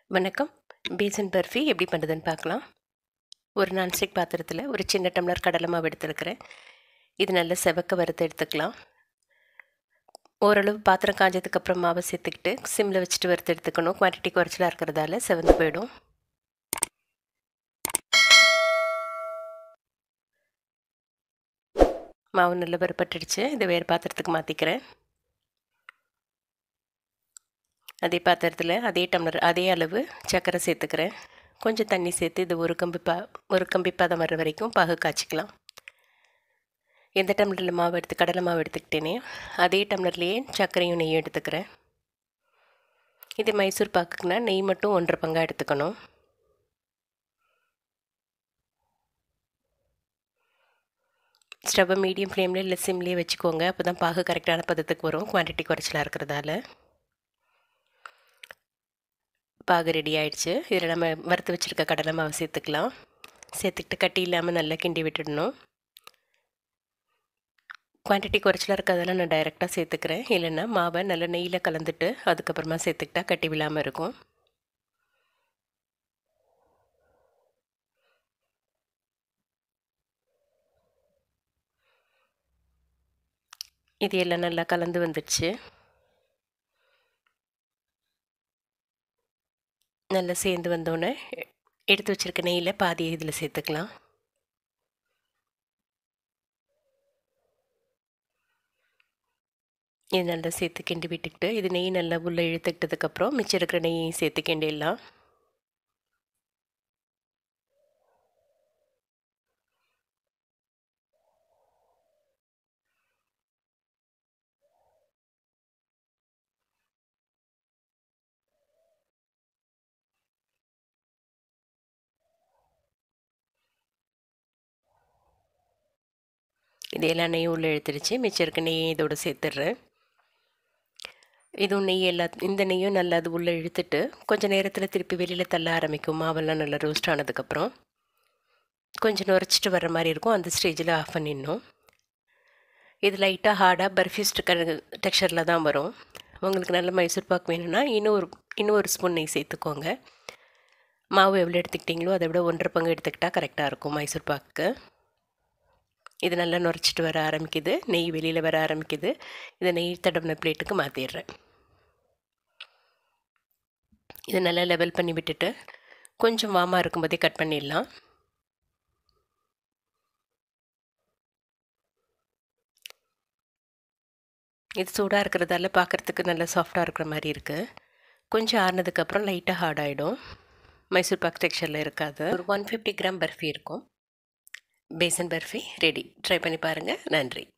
வணக்கம் பேசன் பர்ஃபி எப்படி பண்ணுறதுன்னு பார்க்கலாம் ஒரு நான்ஸ்டிக் பாத்திரத்தில் ஒரு சின்ன டம்ளர் கடலை மாவு எடுத்துருக்கிறேன் இது நல்லா செவக்க வறுத்து எடுத்துக்கலாம் ஓரளவு பாத்திரம் காஞ்சதுக்கப்புறம் மாவை சேர்த்துக்கிட்டு சிம்மில் வச்சுட்டு வறுத்து எடுத்துக்கணும் குவான்டிட்டி குறைச்சலாக இருக்கிறதால செவந்து போயிடும் மாவு நல்லா வறுப்பட்டுடுச்சு இதை வேறு பாத்திரத்துக்கு மாற்றிக்கிறேன் அதே பாத்திரத்தில் அதே டம்ளர் அதே அளவு சர்க்கரை சேர்த்துக்கிறேன் கொஞ்சம் தண்ணி சேர்த்து இது ஒரு கம்பி பா ஒரு கம்பி பதம் வர்ற வரைக்கும் பாகு காய்ச்சிக்கலாம் எந்த டம்ளரில் மாவு எடுத்து கடலை மாவு எடுத்துக்கிட்டேனே அதே டம்ளர்லேயே சர்க்கரையும் நெய்யும் எடுத்துக்கிறேன் இது மைசூர் பாக்குக்குனா நெய் மட்டும் ஒன்றரை பங்காக எடுத்துக்கணும் ஸ்டவ்வை மீடியம் ஃப்ளேம்லேயே இல்லை சிம்லேயே வச்சுக்கோங்க அப்போ தான் பாகு கரெக்டான பதத்துக்கு வரும் குவான்டிட்டி குறைச்சலாக இருக்கிறதால பாகு ரெடி ஆயிடுச்சு இதில் நம்ம வறுத்து வச்சுருக்க கடலை மாவு சேர்த்துக்கலாம் சேர்த்துக்கிட்டு கட்டி இல்லாமல் நல்லா கிண்டி விட்டுடணும் குவான்டிட்டி குறைச்சலாக இருக்கிறதால நான் டைரெக்டாக சேர்த்துக்கிறேன் இல்லைன்னா மாவை நல்லா நெய்யில் கலந்துட்டு அதுக்கப்புறமா சேர்த்துக்கிட்டா கட்டி விழாமல் இருக்கும் இது எல்லாம் நல்லா கலந்து வந்துடுச்சு நல்லா சேர்ந்து வந்தோடனே எடுத்து வச்சுருக்க நெய்யில் பாதியை இதில் சேர்த்துக்கலாம் இது நல்லா சேர்த்து கிண்டி விட்டுக்கிட்டு இது நெய் நல்லா உள்ளே இழுத்துக்கிட்டதுக்கப்புறம் மிச்சம் இருக்கிற நெய்யையும் சேர்த்து கிண்டிடலாம் இது எல்லாம் நெய் உள்ளே இழுத்துருச்சு மிச்சம் இருக்க நெய்யை இதோடு சேர்த்துட்றேன் இதுவும் நெய் எல்லா இந்த நெய்யும் நல்லா அது உள்ளே இழுத்துட்டு கொஞ்சம் நேரத்தில் திருப்பி வெளியில் தள்ள ஆரம்பிக்கும் மாவெல்லாம் நல்லா ரோஸ்ட் ஆனதுக்கப்புறம் கொஞ்சம் நுரைச்சிட்டு வர மாதிரி இருக்கும் அந்த ஸ்டேஜில் ஆஃப் பண்ணிடணும் இது லைட்டாக ஹார்டாக பர்ஃபிஸ்ட் க டெக்ஸ்சரில் தான் வரும் உங்களுக்கு நல்ல மைசூர் பாக் வேணும்னா இன்னும் ஒரு இன்னும் ஒரு ஸ்பூன் நெய் சேர்த்துக்கோங்க மாவு எவ்வளோ எடுத்துக்கிட்டிங்களோ அதை விட ஒன்றரை பங்கு எடுத்துக்கிட்டால் கரெக்டாக இருக்கும் மைசூர் பாக்கு இது நல்லா நுரைச்சிட்டு வர ஆரம்பிக்குது நெய் வெளியில் வர ஆரம்பிக்குது இதை நெய் தடவின பிளேட்டுக்கு மாற்றிடுறேன் இதை நல்லா லெவல் பண்ணி விட்டுட்டு கொஞ்சம் வாமாக இருக்கும்போதே கட் பண்ணிடலாம் இது சூடாக இருக்கிறதால பார்க்குறதுக்கு நல்லா சாஃப்டாக இருக்கிற மாதிரி இருக்குது கொஞ்சம் ஆறுனதுக்கப்புறம் லைட்டாக ஹார்ட் ஆகிடும் மைசூர் பாக் டெக்ஸ்சரில் இருக்காது ஒரு ஒன் ஃபிஃப்டி கிராம் பர்ஃபி இருக்கும் பேசன் பர்ஃபி ரெடி ட்ரை பண்ணி பாருங்கள் நன்றி